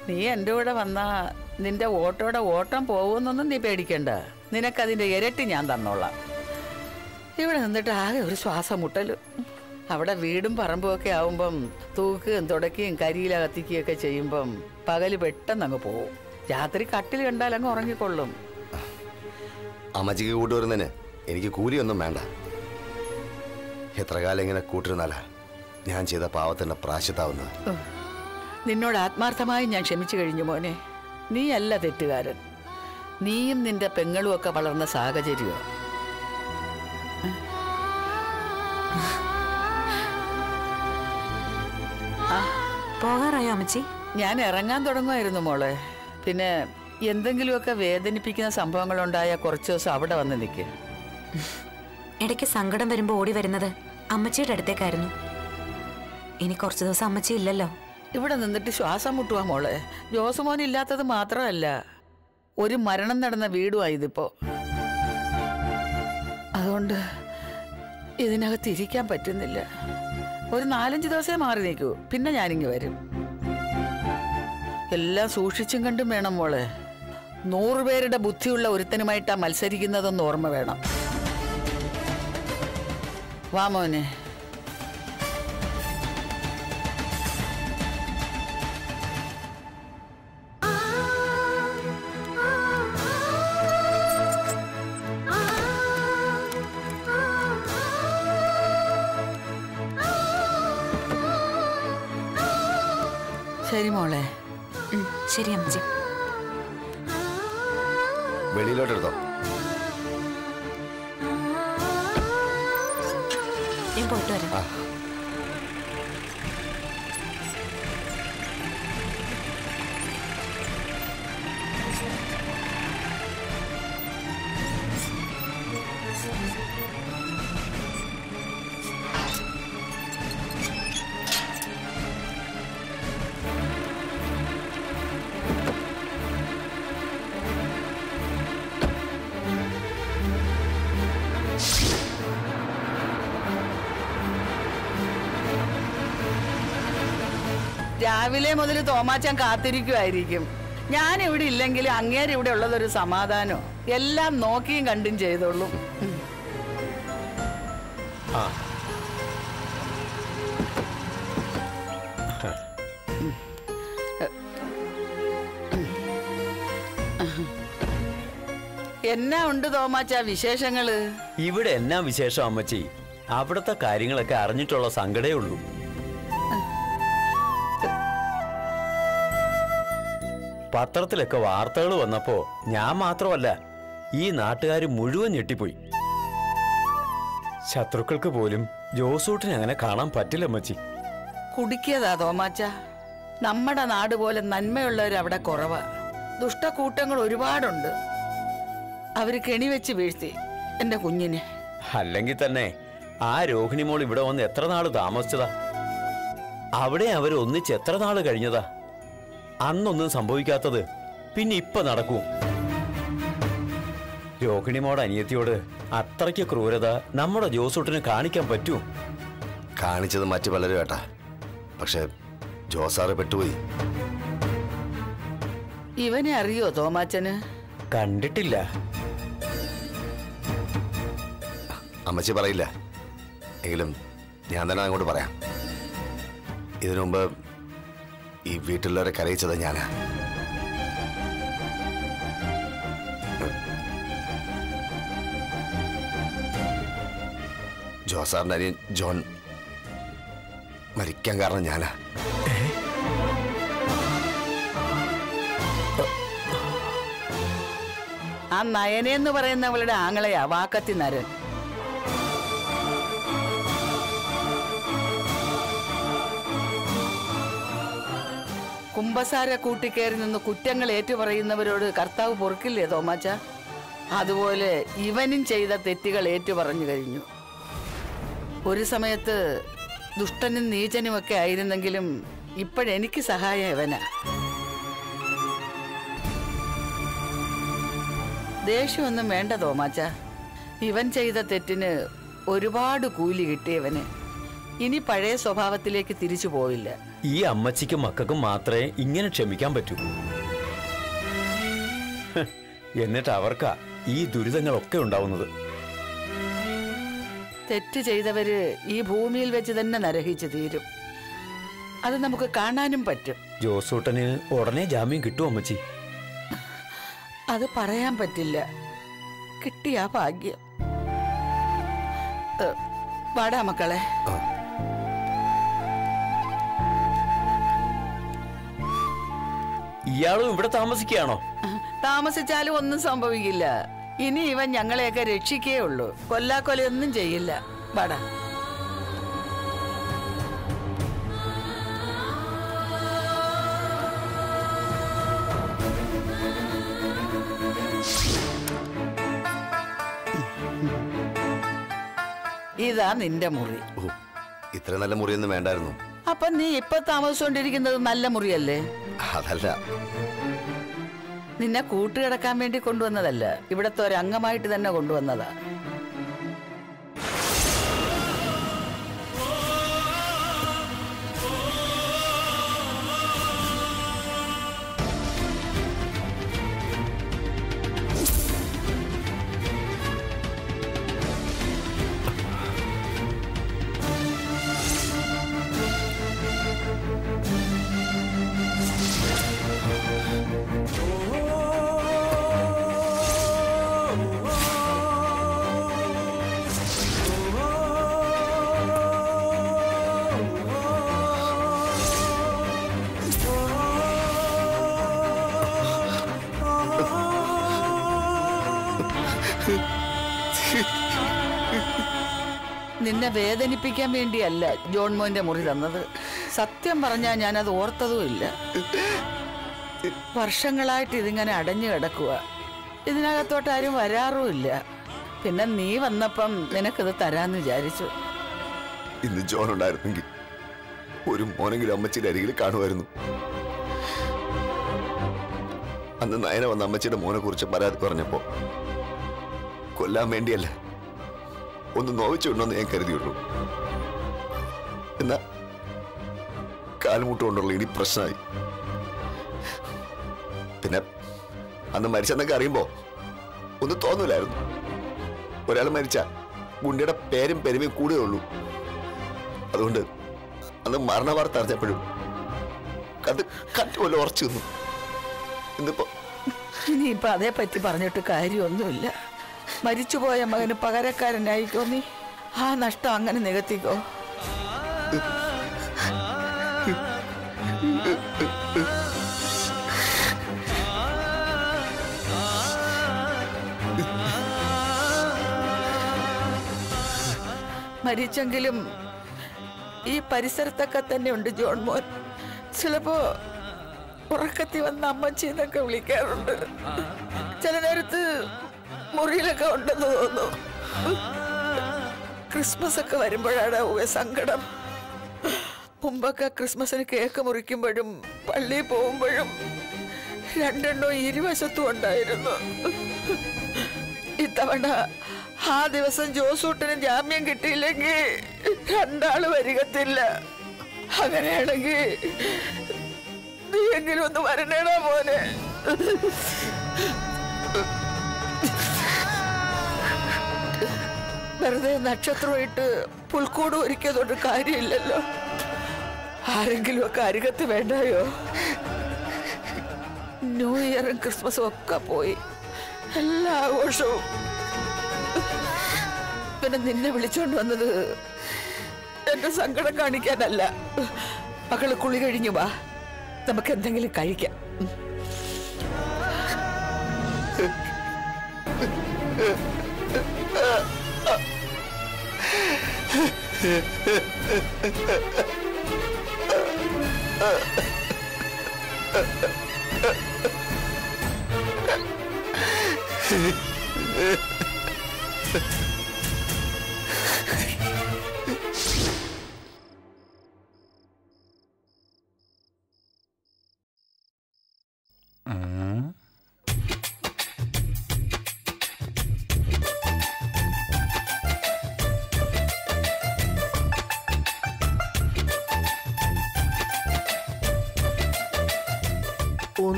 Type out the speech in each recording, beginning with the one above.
നീ എൻ്റെ കൂടെ വന്നാ നിന്റെ ഓട്ടോടെ ഓട്ടം പോകുമെന്നൊന്നും നീ പേടിക്കണ്ട നിനക്കതിൻ്റെ ഇരട്ടി ഞാൻ തന്നോളാം ഇവിടെ നിന്നിട്ട് ആകെ ഒരു ശ്വാസം മുട്ടലും അവിടെ വീടും പറമ്പും ഒക്കെ ആവുമ്പം തൂക്കുകയും തുടക്കുകയും കരിയില കത്തിക്കുകയൊക്കെ ചെയ്യുമ്പം പകല് പെട്ടെന്ന് അങ്ങ് പോവും രാത്രി കട്ടിൽ കണ്ടാൽ അങ്ങ് ഉറങ്ങിക്കൊള്ളും അമ്മച്ചിക്ക് കൂട്ടുവരുന്നതിന് എനിക്ക് കൂലിയൊന്നും വേണ്ട എത്ര കാലം ഇങ്ങനെ കൂട്ടിരുന്നാലാ ഞാൻ ചെയ്ത പാവത്തിന്റെ പ്രാശത്താവുന്നത് ഉഹ്. നിന്നോട് ആത്മാർത്ഥമായി ഞാൻ ക്ഷമിച്ചു കഴിഞ്ഞു മോനെ നീയല്ല തെറ്റുകാരൻ നീയും നിന്റെ പെങ്ങളും ഒക്കെ വളർന്ന സാഹചര്യമാണ് പോകാറായോ അമ്മച്ചി ഞാൻ ഇറങ്ങാൻ തുടങ്ങുമായിരുന്നു മോളെ പിന്നെ എന്തെങ്കിലുമൊക്കെ വേദനിപ്പിക്കുന്ന സംഭവങ്ങളുണ്ടായ കുറച്ച് ദിവസം അവിടെ വന്ന് നിൽക്കുക ഇടയ്ക്ക് സങ്കടം വരുമ്പോ ഓടി വരുന്നത് അമ്മച്ചിയുടെ അടുത്തേക്കായിരുന്നു ഇനി കുറച്ചു ദിവസം അമ്മച്ചി ഇല്ലല്ലോ ഇവിടെ നിന്നിട്ട് ശ്വാസം മുട്ടുവാ മോളെ ജോസുമോൻ ഇല്ലാത്തത് മാത്രമല്ല ഒരു മരണം നടന്ന വീടുമായി ഇതിപ്പോ അതുകൊണ്ട് ഇതിനകത്ത് ഇരിക്കാൻ പറ്റുന്നില്ല ഒരു നാലഞ്ച് ദിവസമേ മാറി നിൽക്കൂ പിന്നെ ഞാനിങ്ങ് വരും എല്ലാം സൂക്ഷിച്ചും കണ്ടും വേണം മോളെ നൂറുപേരുടെ ബുദ്ധിയുള്ള ഒരുത്തനുമായിട്ടാ മത്സരിക്കുന്നതെന്ന് ഓർമ്മ വേണം വാ മോനെ ശരി മോളെ ഉം, ശരി അമ്മച്ചി വെളിയിലോട്ടെടുത്തോ ഞാൻ പോയിട്ട് വരാം ആ രാവിലെ മുതൽ തോമാച്ചാൻ കാത്തിരിക്കുമായിരിക്കും ഞാൻ ഇവിടെ ഇല്ലെങ്കിലും അങ്ങേര് ഇവിടെ ഉള്ളതൊരു സമാധാനോ എല്ലാം നോക്കിയും കണ്ടും ചെയ്തോളൂ ആ എന്നാ ഉണ്ട് തോമാച്ച വിശേഷങ്ങള് ഇവിടെ എന്നാ വിശേഷം അമ്മച്ചി അവിടുത്തെ കാര്യങ്ങളൊക്കെ അറിഞ്ഞിട്ടുള്ള സങ്കടേ ഉള്ളൂ പത്രത്തിലൊക്കെ വാർത്തകൾ വന്നപ്പോ ഞാൻ മാത്രമല്ല ഈ നാട്ടുകാർ മുഴുവൻ ഞെട്ടിപ്പോയി ശത്രുക്കൾക്ക് പോലും ജോസൂട്ടിനെ അങ്ങനെ കാണാൻ പറ്റില്ല അമ്മച്ചി കുടിക്കതാ തോമാച്ച നമ്മുടെ നാട് പോലെ നന്മയുള്ളവർ അവിടെ കുറവാ ദുഷ്ടക്കൂട്ടങ്ങൾ ഒരുപാടുണ്ട് അവര് കെണി വെച്ച് വീഴ്ത്തി എന്റെ കുഞ്ഞിനെ അല്ലെങ്കിൽ തന്നെ ആ രോഹിണി മോൾ ഇവിടെ വന്ന് എത്ര നാള് താമസിച്ചതാ അവിടെ അവർ ഒന്നിച്ച് എത്ര നാള് കഴിഞ്ഞതാ അന്നൊന്നും സംഭവിക്കാത്തത് പിന്നെ ഇപ്പൊ നടക്കൂ രോഹിണി മോടെ അനിയത്തിയോട് അത്രയ്ക്ക് ക്രൂരത നമ്മുടെ ജോസൂട്ടിന് കാണിക്കാൻ പറ്റൂ കാണിച്ചത് മറ്റു പലരും ഏട്ടാ പക്ഷെ ജോസാറ് പെട്ടുപോയി ഇവനെ അറിയോ തോമാച്ചന് കണ്ടിട്ടില്ല അമ്മച്ചി പറയില്ല എങ്കിലും ഞാൻ തന്നെ അങ്ങോട്ട് പറയാം ഇതിനു മുമ്പ് ഈ വീട്ടിലുള്ളവരെ കരയിച്ചത് ഞാനാ ജോസാറിന്റെ അനിയൻ ജോൺ മരിക്കാൻ കാരണം ഞാനാ ആ നയനെന്ന് പറയുന്നവളുടെ ആങ്ങളെയാ വാക്കത്തി നരൻ കുംഭസാര കൂട്ടിക്കയറി നിന്ന് കുറ്റങ്ങൾ ഏറ്റുപറയുന്നവരോട് കർത്താവ് പൊറുക്കില്ലേ തോമാച്ച അതുപോലെ ഇവനും ചെയ്ത തെറ്റുകൾ ഏറ്റുപറഞ്ഞു കഴിഞ്ഞു ഒരു സമയത്ത് ദുഷ്ടനും നീചനും ഒക്കെ ആയിരുന്നെങ്കിലും ഇപ്പോഴെനിക്ക് സഹായം ഇവനാ ദേഷ്യമൊന്നും വേണ്ട തോമാച്ച ഇവൻ ചെയ്ത തെറ്റിന് ഒരുപാട് കൂലി കിട്ടിയവന് ഇനി പഴയ സ്വഭാവത്തിലേക്ക് തിരിച്ചു പോവില്ല ഈ അമ്മച്ചിക്കും മക്കൾക്കും മാത്രമേ ഇങ്ങനെ ക്ഷമിക്കാൻ പറ്റൂ ഹ്, എന്നിട്ട് അവർക്കാ ഈ ദുരിതങ്ങളൊക്കെ ഉണ്ടാവുന്നത് തെറ്റ് ചെയ്തവര് ഈ ഭൂമിയിൽ വെച്ച് തന്നെ നരഹിച്ചു തീരും അത് നമുക്ക് കാണാനും പറ്റും ജോസൂട്ടന് ഉടനെ ജാമ്യം കിട്ടും അമ്മച്ചി അത് പറയാൻ പറ്റില്ല കിട്ടിയ ഭാഗ്യം ഏ, വാടാ മക്കളെ ഇയാളും ഇവിടെ താമസിക്കുകയാണോ താമസിച്ചാലും ഒന്നും സംഭവിക്കില്ല ഇനി ഇവൻ ഞങ്ങളെയൊക്കെ രക്ഷിക്കേ ഉള്ളൂ കൊല്ലാക്കൊലയൊന്നും ചെയ്യില്ല വാടാ ഇതാ നിന്റെ മുറി ഓ ഇത്ര നല്ല മുറിയൊന്നും വേണ്ടായിരുന്നു അപ്പൊ നീ ഇപ്പൊ താമസിച്ചുകൊണ്ടിരിക്കുന്നത് നല്ല മുറിയല്ലേ അതല്ല നിന്നെ കൂട്ടുകിടക്കാൻ വേണ്ടി കൊണ്ടുവന്നതല്ല ഇവിടത്തെ ഒരു അംഗമായിട്ട് തന്നെ കൊണ്ടുവന്നതാ നിന്നെ വേദനിപ്പിക്കാൻ വേണ്ടിയല്ല ജോൺ മോന്റെ മുറി തന്നത് സത്യം പറഞ്ഞാൽ ഞാനത് ഓർത്തതുമില്ല വർഷങ്ങളായിട്ട് ഇതിങ്ങനെ അടഞ്ഞു കിടക്കുക ഇതിനകത്തോട്ട് ആരും വരാറുമില്ല പിന്നെ നീ വന്നപ്പം നിനക്കിത് തരാന്ന് വിചാരിച്ചു ഇന്ന് ജോൺ ഉണ്ടായിരുന്നെങ്കിൽ ഒരു മോനെങ്കിലും അമ്മച്ചിയുടെ അരികിൽ കാണുമായിരുന്നു അന്ന് നയന വന്ന അമ്മച്ചിയുടെ മോനെ കുറിച്ച് പരാതി പറഞ്ഞപ്പോ കൊല്ലാൻ വേണ്ടിയല്ല ഒന്ന് നോവിച്ചുകൊണ്ടെന്ന് ഞാൻ കരുതിയുള്ളൂ എന്നാ കാൽമുട്ട് കൊണ്ടുള്ള ഇനി പ്രശ്നമായി പിന്നെ അന്ന് മരിച്ചെന്നൊക്കെ അറിയുമ്പോ ഒന്നും തോന്നൂലായിരുന്നു ഒരാൾ മരിച്ച ഗുണ്ടിയുടെ പേരും പെരുമയും കൂടെ ഉള്ളൂ അതുകൊണ്ട് അന്ന് മരണ വാർത്ത അറിഞ്ഞപ്പോഴും അത് കറ്റുപോലെ ഉറച്ചു നിന്നു ഇന്നിപ്പോ ഇനിയിപ്പൊ അതേപ്പറ്റി പറഞ്ഞിട്ട് കാര്യമൊന്നുമില്ല മരിച്ചുപോയ മകന് പകരക്കാരനായിക്കോ നീ ആ നഷ്ടം അങ്ങനെ നികത്തിക്കോ മരിച്ചെങ്കിലും ഈ പരിസരത്തൊക്കെ തന്നെ ഉണ്ട് ജോൺ മോൻ ചിലപ്പോ ഉറക്കത്തി വന്ന അമ്മച്ചി എന്നൊക്കെ വിളിക്കാറുണ്ട് ചില നേരത്ത് മുറിയിലൊക്കെ ഉണ്ടെന്ന് തോന്നുന്നു ക്രിസ്മസ് ഒക്കെ വരുമ്പോഴാണ് ഉവ്വ സങ്കടം മുമ്പൊക്കെ ക്രിസ്മസിന് കേക്ക് മുറിക്കുമ്പോഴും പള്ളിയിൽ പോകുമ്പോഴും രണ്ടെണ്ണോ ഇരുവശത്തും ഉണ്ടായിരുന്നു ഇത്തവണ ആ ദിവസം ജോസൂട്ടിന് ജാമ്യം കിട്ടിയില്ലെങ്കിൽ രണ്ടാള് വരികത്തില്ല അങ്ങനെയാണെങ്കിൽ നീ എങ്കിലും ഒന്ന് വരണേടാ മോനെ വെറുതെ നക്ഷത്രമായിട്ട് പുൽക്കൂട് ഒരുക്കിയതുകൊണ്ട് കാര്യമില്ലല്ലോ ആരെങ്കിലും ഒക്കെ അരികത്ത് വേണ്ടായോ ന്യൂ ഇയറും ക്രിസ്മസും ഒക്കെ പോയി എല്ലാ ആഘോഷവും പിന്നെ നിന്നെ വിളിച്ചോണ്ട് വന്നത് എന്റെ സങ്കടം കാണിക്കാനല്ല മകള് കുളി കഴിഞ്ഞു വാ നമുക്ക് എന്തെങ്കിലും കഴിക്കാം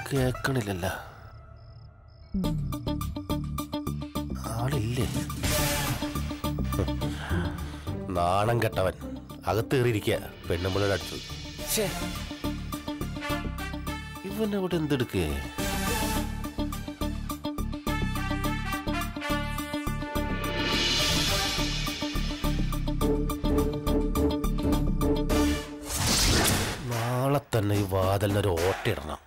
കേക്കണില്ലല്ല ആളില്ലേ നാണം കെട്ടവൻ അകത്തേറിയിരിക്കുക പെണ്ണുമ്പിളുടെ അടുത്ത് ഛേ. ഇവൻ അവിടെ എന്തെടുക്കേ നാളെ തന്നെ ഈ വാതിലിനൊരു ഓട്ടിടണം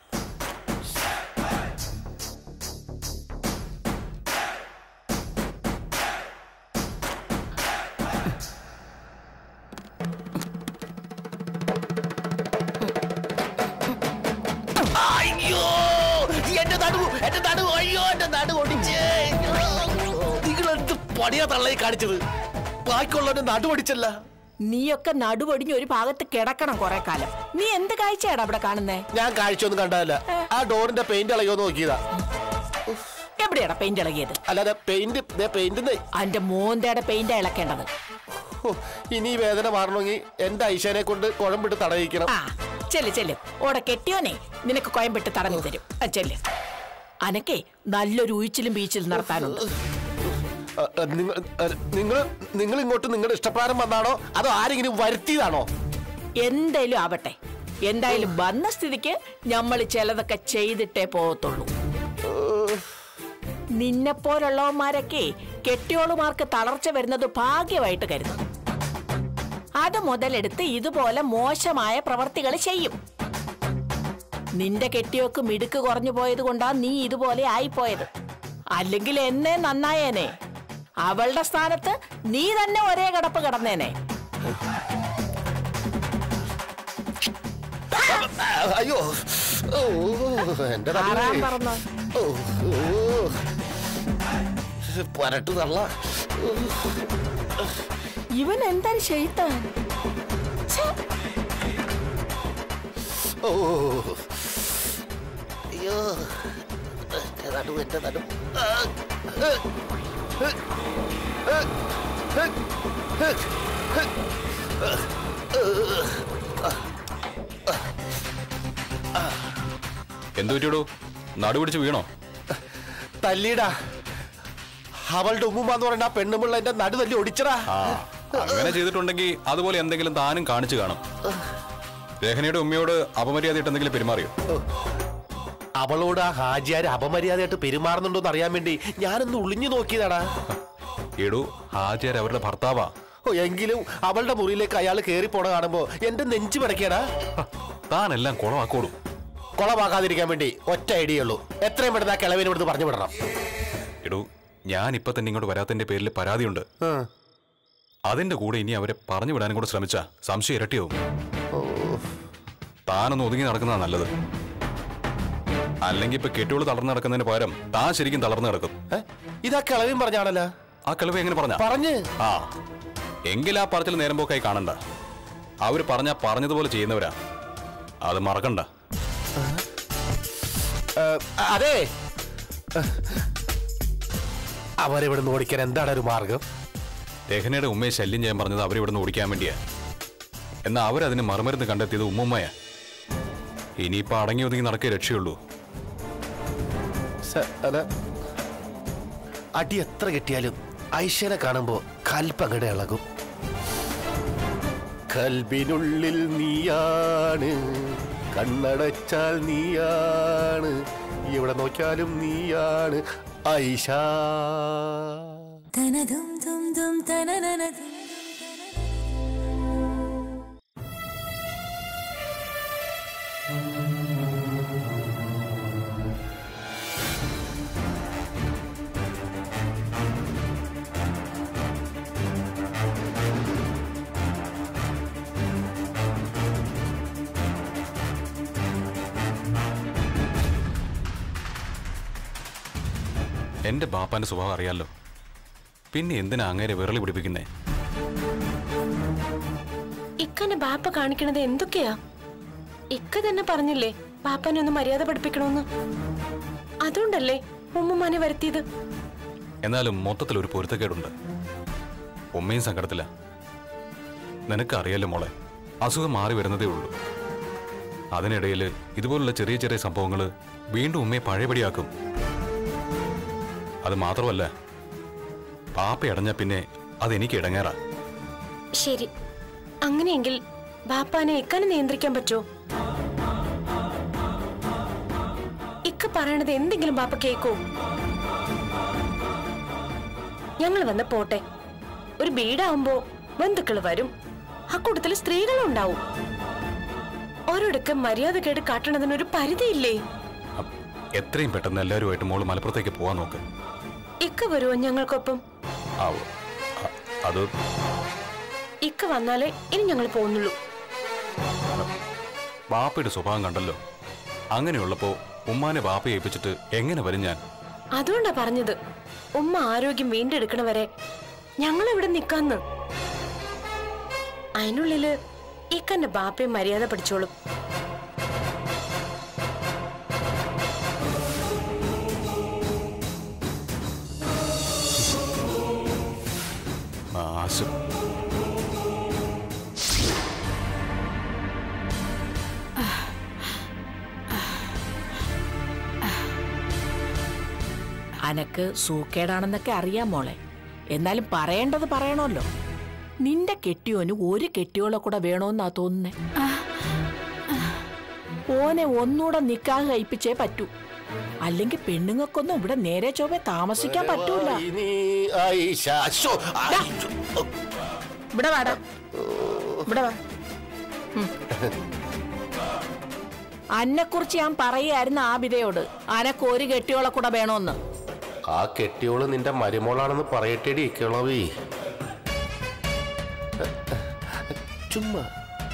അയ്യോ എന്റെ നടു എന്റെ നടു അയ്യോ എന്റെ നടു ഒടിച്ചേ നിങ്ങൾ എന്ത് പണിയാ തള്ളയി കാണിച്ചത് ബാക്കിയുള്ളവന്റെ നടു ഒടിച്ചല്ല നീയൊക്കെ നടുവൊടിഞ്ഞ് ഒരു ഭാഗത്ത് കിടക്കണം കുറെ കാലം നീ എന്ത് കാഴ്ചയാണ് അവിടെ കാണുന്നേ ഞാൻ കാഴ്ചയൊന്നും കണ്ടതല്ല ആ ഡോറിന്റെ പെയിന്റ് ഇളയോ നോക്കിയതാ എവിടെയാടാ പെയിന്റ് ഇളകിയത് അല്ലാതെ പെയിന്റ് പെയിന്റ് അന്റെ മോന്തയുടെ പെയിന്റ് ഇളക്കേണ്ടത് ഇനി ഈ വേദന മാറണമെങ്കിൽ എന്റെ ഐശാനെ കൊണ്ട് കുഴമ്പിട്ട് തടയിക്കണം ആ ചെല്ല് ചെല്ല് ഓടെ കെട്ടിയോനെ നിനക്ക് കോയമ്പിട്ട് തടഞ്ഞു തരും ആ, ചെല്ല് അനക്കേ നല്ലൊരു ഉയിച്ചിലും ബീച്ചിലും നടത്താനുണ്ട് നിങ്ങൾ നിങ്ങൾ നിങ്ങൾ ഇങ്ങോട്ട് നിങ്ങളുടെ ഇഷ്ടപ്രകാരം വന്നാണോ അതോ ആരെങ്കിലും വരുത്തിയതാണോ എന്തേലും ആവട്ടെ എന്തായാലും വന്ന സ്ഥിതിക്ക് നമ്മൾ ചിലതൊക്കെ ചെയ്തിട്ടേ പോകത്തുള്ളൂ നിന്നെ പോലുള്ളവന്മാരൊക്കെ കെട്ടിയോളുമാർക്ക് തളർച്ച വരുന്നത് ഭാഗ്യമായിട്ട് കരുതും അത് മുതലെടുത്ത് ഇതുപോലെ മോശമായ പ്രവർത്തികൾ ചെയ്യും നിന്റെ കെട്ടിയോക്ക് മിടുക്ക് കുറഞ്ഞു പോയത് കൊണ്ടാ നീ ഇതുപോലെ ആയിപ്പോയത് അല്ലെങ്കിൽ എന്നെ നന്നായേനെ അവളുടെ സ്ഥാനത്ത് നീ തന്നെ ഒരേ കിടപ്പ് കിടന്നേനെ അയ്യോ ഓ എന്റെ ആറാം തലവേ. പറന്നോ ഓ, ഓ. പരട്ടു തള്ള ഇവൻ എന്താണ് ചെയ്താൻ ഓ അയ്യോ എന്റെ നടു എന്റെ നടു ആ, ഏ, ഏ, ഏ, ഏ, ഏ, ഏ. എന്തു പറ്റിയടോ നടുപിടിച്ച് വീണോ തല്ലിടാ അവളുടെ ഉമ്മുമ്മ എന്ന് പറഞ്ഞ ആ പെണ്ണുമുള്ള എന്റെ നടു തല്ലി ഒടിച്ചടാ ആ അങ്ങനെ ചെയ്തിട്ടുണ്ടെങ്കിൽ അതുപോലെ എന്തെങ്കിലും താനും കാണിച്ചു കാണും രഹനയുടെ ഉമ്മയോട് അപമര്യാദയിട്ട് എന്തെങ്കിലും പെരുമാറിയോ അവളോട് ആ ഹാജിയാര് അപമര്യാദയായിട്ട് പെരുമാറുന്നുണ്ടോ എന്ന് അറിയാൻ വേണ്ടി ഞാനൊന്ന് ഒളിഞ്ഞു നോക്കിയതാടാ എടോ ഹാജിയാർ അവരുടെ ഭർത്താവാ ഓ എങ്കിലും അവളുടെ മുറിയിലേക്ക് അയാൾ കയറി പോണ കാണുമ്പോ എന്റെ നെഞ്ചു പിടക്കിയടാ താനെല്ലാം കുളമാക്കോളൂ കൊളമാക്കാതിരിക്കാൻ വേണ്ടി ഒറ്റ ഐഡിയ ഉള്ളൂ എത്രയും പെട്ടെന്ന് ആ കിളവിനെ ഇവിടുന്ന് പറഞ്ഞു വിടണം എടോ ഞാൻ ഇപ്പൊ തന്നെ ഇങ്ങോട്ട് വരാത്തതിന്റെ പേരിൽ പരാതിയുണ്ട് അതിന്റെ കൂടെ ഇനി അവരെ പറഞ്ഞു വിടാനും കൂടെ ശ്രമിച്ച സംശയം ഇരട്ടിയാവും താനൊന്ന് ഒതുങ്ങി നടക്കുന്നതാ നല്ലത് അല്ലെങ്കിൽ ഇപ്പൊ കെട്ടിയോള് തളർന്നു നടക്കുന്നതിന് പകരം താൻ ശരിക്കും തളർന്നു കിടക്കും ഏ? ഇതാ കിളവിൻ പറഞ്ഞാണല്ലോ ആ കിളവ് എങ്ങനെ പറഞ്ഞ പറഞ്ഞ് ആ എങ്കിൽ ആ പറച്ചിൽ നേരം പോക്കായി കാണണ്ട അവര് പറഞ്ഞ പറഞ്ഞതുപോലെ ചെയ്യുന്നവരാ അത് മറക്കണ്ട ഏ, അതെ അവരിവിടുന്ന് ഓടിക്കാൻ എന്താണ് ഒരു മാർഗം രഹനയുടെ ഉമ്മയെ ശല്യം ചെയ്യാൻ പറഞ്ഞത് അവരിവിടുന്ന് ഓടിക്കാൻ വേണ്ടിയാ എന്നാൽ അവരതിന് മറുമരുന്ന് കണ്ടെത്തിയത് ഉമ്മുമ്മയാ ഇനിയിപ്പോ അടങ്ങി ഒതുങ്ങി നടക്കേ രക്ഷയുള്ളൂ സ- അല്ല, അടി എത്ര കിട്ടിയാലും ഐശ്വര്യ കാണുമ്പോ കൽപ്പങ്ങടെ ഇളകും കൽബിനുള്ളിൽ നീയാണ് കണ്ണടച്ചാൽ നീയാണ് എവിടെ നോക്കിയാലും നീയാണ് ഐഷ എന്റെ ബാപ്പാന്റെ സ്വഭാവം അറിയാലോ പിന്നെ എന്തിനാ അങ്ങേരെ വിരളി പിടിപ്പിക്കുന്നേ ഇക്കനെ ബാപ്പ കാണിക്കണത് എന്തൊക്കെയാ ഇക്ക തന്നെ പറഞ്ഞില്ലേ ബാപ്പനെ ഒന്ന് മര്യാദ പഠിപ്പിക്കണമെന്ന് അതുകൊണ്ടല്ലേ ഉമ്മുമാനെ വരുത്തിയത് എന്നാലും മൊത്തത്തിൽ ഒരു പൊരുത്തക്കേടുണ്ട് ഉമ്മയും സങ്കടത്തില്ല നിനക്കറിയാലോ മോളെ അസുഖം മാറി വരുന്നതേ ഉള്ളൂ അതിനിടയിൽ ഇതുപോലുള്ള ചെറിയ ചെറിയ സംഭവങ്ങൾ വീണ്ടും ഉമ്മയെ പഴയപടിയാക്കും അത് മാത്രമല്ല പാപ്പ അടഞ്ഞ പിന്നെ അതെനിക്ക് ഇടങ്ങേറാ ശരി അങ്ങനെയെങ്കിൽ ബാപ്പാനെ ഇക്കനെ നിയന്ത്രിക്കാൻ പറ്റുമോ ഇക്ക പറയണത് എന്തെങ്കിലും ബാപ്പ കേക്കോ ഞങ്ങൾ വന്ന് പോട്ടെ ഒരു വീടാവുമ്പോ ബന്ധുക്കൾ വരും ആ കൂട്ടത്തിൽ സ്ത്രീകളും ഉണ്ടാവും ഓരോടൊക്കെ മര്യാദ കേട് കാട്ടണതിനൊരു പരിധിയില്ലേ അപ്പ് എത്രയും പെട്ടെന്ന് എല്ലാവരുമായിട്ട് മോള് മലപ്പുറത്തേക്ക് പോവാൻ നോക്ക് ഇക്ക വരുമോ ഞങ്ങൾക്കൊപ്പം ആ, അ- അത് ഇക്ക വന്നാലേ ഇനി ഞങ്ങൾ പോകുന്നുള്ളൂ ബാപ്പയുടെ സ്വഭാവം കണ്ടല്ലോ അങ്ങനെയുള്ളപ്പോ ഉമ്മാനെ ബാപ്പയെ ഏൽപ്പിച്ചിട്ട് എങ്ങനെ വരും ഞാൻ അതുകൊണ്ടാ പറഞ്ഞത് ഉമ്മ ആരോഗ്യം വീണ്ടെടുക്കണ വരെ ഞങ്ങൾ ഇവിടെ നിക്കാന്ന് അതിനുള്ളില് ഇക്കന്റെ ബാപ്പയെ മര്യാദ പഠിച്ചോളും നാശം അനക്ക് സൂക്കേടാണെന്നൊക്കെ അറിയാം മോളെ എന്നാലും പറയേണ്ടത് പറയണമല്ലോ നിന്റെ കെട്ടിയോന് ഒരു കെട്ടിയോളെ കൂടെ വേണോന്നാ തോന്നുന്നേ ഓനെ ഒന്നൂടെ നിക്കാഹ് കഴിപ്പിച്ചേ പറ്റൂ അല്ലെങ്കിൽ പെണ്ണുങ്ങൾക്കൊന്നും ഇവിടെ നേരെ ചൊവ്വെ താമസിക്കാൻ പറ്റൂല ഇനി ആയിഷ. അശ്ശോ, ആയിഷോ. ഇവിടെ വാടാ ഇവിടെ വാ അന്നെക്കുറിച്ച് ഞാൻ പറയായിരുന്നു ആബിതയോട് അനക്ക് ഒരു കെട്ടിയോളെ കൂടെ വേണോന്ന് ആ കെട്ടിയോള് നിന്റെ മരുമോളാണെന്ന് പറയട്ടേടി കിളവി ചുമ്മാ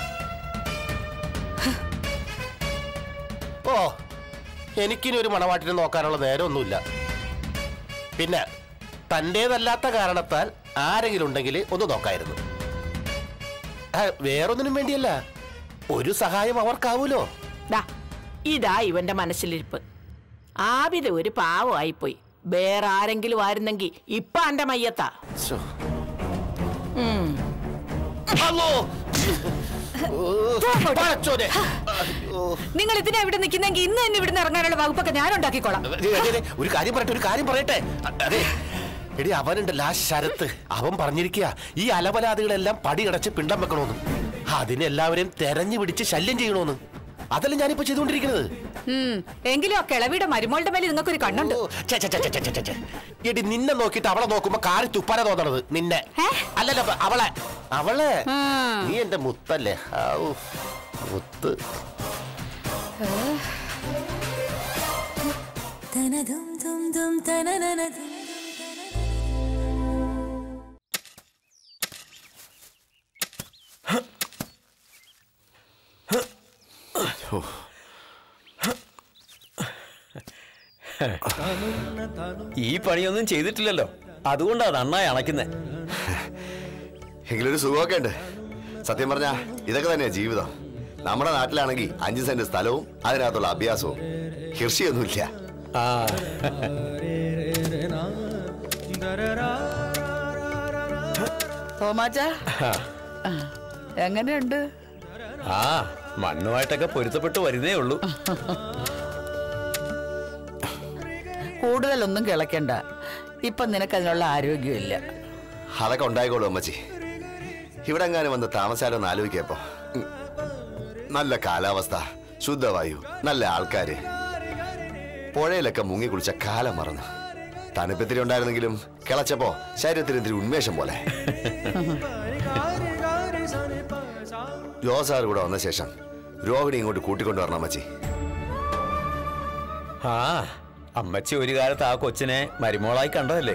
ഓ എനിക്കിനി ഒരു മണവാട്ടിനെ നോക്കാനുള്ള നേരമൊന്നുമില്ല പിന്നെ തൻ്റേതല്ലാത്ത കാരണത്താൽ ആരെങ്കിലും ഉണ്ടെങ്കിൽ ഒന്ന് നോക്കായിരുന്നു ആ, വേറൊന്നിനും വേണ്ടിയല്ല ഒരു സഹായം അവർക്കാവൂലോ ദാ ഇതാ ഇവന്റെ മനസ്സിലിരിപ്പ് ആബിത ഒരു പാവമായിപ്പോയി വേറെ ആരെങ്കിലും ആയിരുന്നെങ്കിൽ ഇപ്പൊ എന്റെ മയ്യത്താ ശ്ശോ. അല്ലോ! ഓ, പടച്ചോനെ. അയ്യോ. നിങ്ങൾ ഇതിനാ ഇവിടെ നിൽക്കുന്നെങ്കിൽ ഇന്ന് തന്നെ ഇവിടുന്ന് ഇറങ്ങാനുള്ള വകുപ്പൊക്കെ ഞാൻ ഉണ്ടാക്കിക്കോളാം അതെ, അതെ, അതെ. ഒരു കാര്യം പറയട്ടെ ഒരു കാര്യം പറയട്ടെ അ- അതെ എടി അവനുണ്ടല്ല ആ ശരത്ത് അവൻ പറഞ്ഞിരിക്കുക ഈ അലപലാദികളെല്ലാം പടിയടച്ച് പിണ്ടം വെക്കണോന്ന് അതിനെല്ലാവരെയും തെരഞ്ഞു പിടിച്ച് ശല്യം ചെയ്യണോന്ന് അതല്ല ഞാനിപ്പോ ചെയ്തുകൊണ്ടിരിക്കുന്നത് ഉം. എങ്കിലും ആ കിളവിയുടെ മരുമോളുടെ മേലെ നിങ്ങൾക്കൊരു കണ്ണുണ്ട് ഓ, ഛെ, ഛെ, ഛെ, ഛെ, ഛെ, ഛെ, ഛെ. എടി നിന്നെ നോക്കിയിട്ട് അവളെ നോക്കുമ്പോ കാറി തുപ്പാന തോന്നണത് നിന്നെ അല്ലല്ല അപ്പൊ അവളെ അവളെ നീ എന്റെ മുത്തല്ലേ ഔ, മുത്ത് ഈ പണിയൊന്നും ചെയ്തിട്ടില്ലല്ലോ അതുകൊണ്ടാ നന്നായി അണയ്ക്കുന്നേ എങ്കിലൊരു സുഖമൊക്കെ ഉണ്ട് സത്യം പറഞ്ഞാ ഇതൊക്കെ തന്നെയാ ജീവിതം നമ്മുടെ നാട്ടിലാണെങ്കിൽ അഞ്ച് സെന്റ് സ്ഥലവും അതിനകത്തുള്ള അഭ്യാസവും കൃഷിയൊന്നുമില്ല ആ തോമാച്ച എങ്ങനെയുണ്ട് ആ മണ്ണുമായിട്ടൊക്കെ പൊരുത്തപ്പെട്ട് വരുന്നേ ഉള്ളൂ കൂടുതലൊന്നും കിളക്കണ്ട ഇപ്പൊ നിനക്കതിനുള്ള ആരോഗ്യമില്ല അതൊക്കെ ഉണ്ടായിക്കോളൂ അമ്മച്ചി ഇവിടെ എങ്ങാനും വന്ന് താമസാലോ എന്ന് ആലോചിക്കപ്പോ ഉം. നല്ല കാലാവസ്ഥ ശുദ്ധവായു നല്ല ആൾക്കാര് പുഴയിലൊക്കെ മുങ്ങി കുളിച്ച കാലം മറന്നു തണുപ്പത്തിരി ഉണ്ടായിരുന്നെങ്കിലും കിളച്ചപ്പോ ശരീരത്തിന് ഇത്തിരി ഉന്മേഷം പോലെ ജോസാർ കൂടെ വന്ന ശേഷം രോഹിണി ഇങ്ങോട്ട് കൂട്ടിക്കൊണ്ടുവരണം അമ്മച്ചി ആ അമ്മച്ചി ഒരു കാലത്ത് ആ കൊച്ചിനെ മരുമോളായി കണ്ടതല്ലേ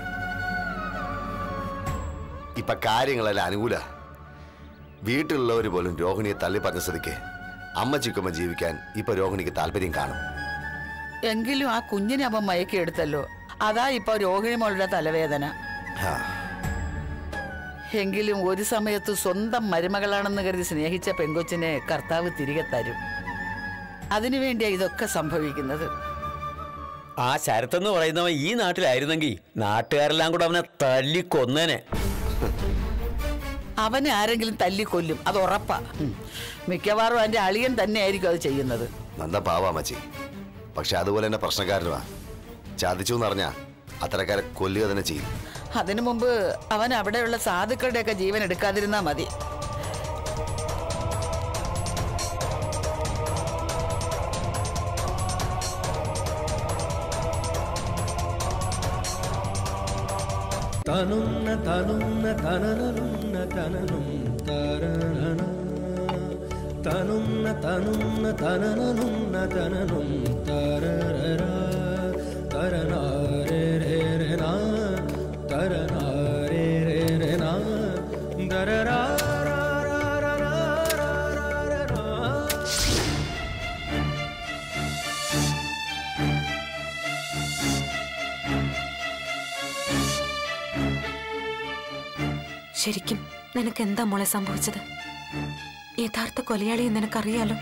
ഇപ്പൊ കാര്യങ്ങളെല്ലാം അനുകൂല വീട്ടിലുള്ളവർ പോലും രോഹിണിയെ തള്ളി പറഞ്ഞ സ്ഥിതിക്ക് അമ്മച്ചിക്കൊമ്മ ജീവിക്കാൻ ഇപ്പൊ രോഹിണിക്ക് താല്പര്യം കാണും എങ്കിലും ആ കുഞ്ഞിനെ അവൻ മയക്കിയെടുത്തല്ലോ അതാ ഇപ്പൊ രോഹിണി മോളുടെ തലവേദന ആ, എങ്കിലും ഒരു സമയത്ത് സ്വന്തം മരുമകളാണെന്ന് കരുതി സ്നേഹിച്ച പെങ്കൊച്ചിനെ കർത്താവ് തിരികെ തരും അതിനുവേണ്ടിയാ ഇതൊക്കെ സംഭവിക്കുന്നത് ആ ശരത്തെന്ന് പറയുന്നവൻ ഈ നാട്ടിലായിരുന്നെങ്കിൽ നാട്ടുകാരെല്ലാം കൂടെ അവനെ തല്ലിക്കൊന്നേനെ അവനെ ആരെങ്കിലും തല്ലിക്കൊല്ലും അത് ഉറപ്പാ ഉം. മിക്കവാറും അവന്റെ അളിയൻ തന്നെ ആയിരിക്കും അത് ചെയ്യുന്നത് നന്ദ പാവാ അമ്മച്ചി പക്ഷെ അതുപോലെ തന്നെ പ്രശ്നക്കാരനുമാ ചതിച്ചു എന്നറിഞ്ഞാ അത്തരക്കാരെ കൊല്ലുക തന്നെ ചെയ്യും അതിനു മുമ്പ് അവൻ അവിടെയുള്ള സാധുക്കളുടെയൊക്കെ ജീവൻ എടുക്കാതിരുന്നാ മതി തനുന്ന തനുന്ന തനനനുന്ന തനനും തരണന തനുന്ന തനുന്ന തനനനുന്ന തനനും തരരര തരനാരേ രേ രേ നാ തരനാരേ രേ രേ നാ ദരരാ ശരിക്കും നിനക്ക് എന്താ മോളെ സംഭവിച്ചത് യഥാർത്ഥ കൊലയാളിയെ നിനക്കറിയാലോ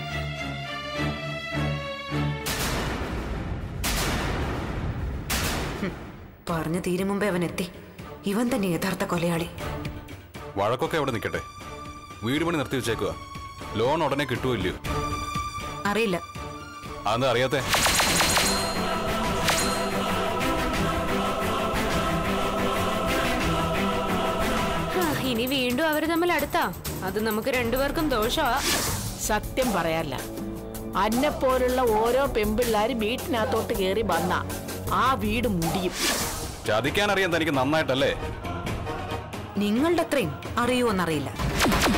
ഹും, പറഞ്ഞു തീരും മുമ്പേ അവൻ എത്തി ഇവൻ തന്നെ യഥാർത്ഥ കൊലയാളി വഴക്കൊക്കെ അവിടെ നിൽക്കട്ടെ വീട് പണി നിർത്തി വെച്ചേക്കുക ലോൺ ഉടനെ കിട്ടുമോ ഇല്ലയോ അറിയില്ല അതെന്താ അറിയാത്തെ ഹാ, ഇനി വീണ്ടും അവര് തമ്മിൽ അടുത്താ അത് നമുക്ക് രണ്ടുപേർക്കും ദോഷമാ സത്യം പറയാല്ല അന്നെപ്പോലുള്ള ഓരോ പെമ്പിള്ളാരും വീട്ടിനകത്തോട്ട് കയറി വന്ന ആ വീട് മുടിയും ചതിക്കാൻ അറിയാൻ തനിക്ക് നന്നായിട്ടല്ലേ നിങ്ങളുടെ അത്രയും അറിയുമോന്നറിയില്ല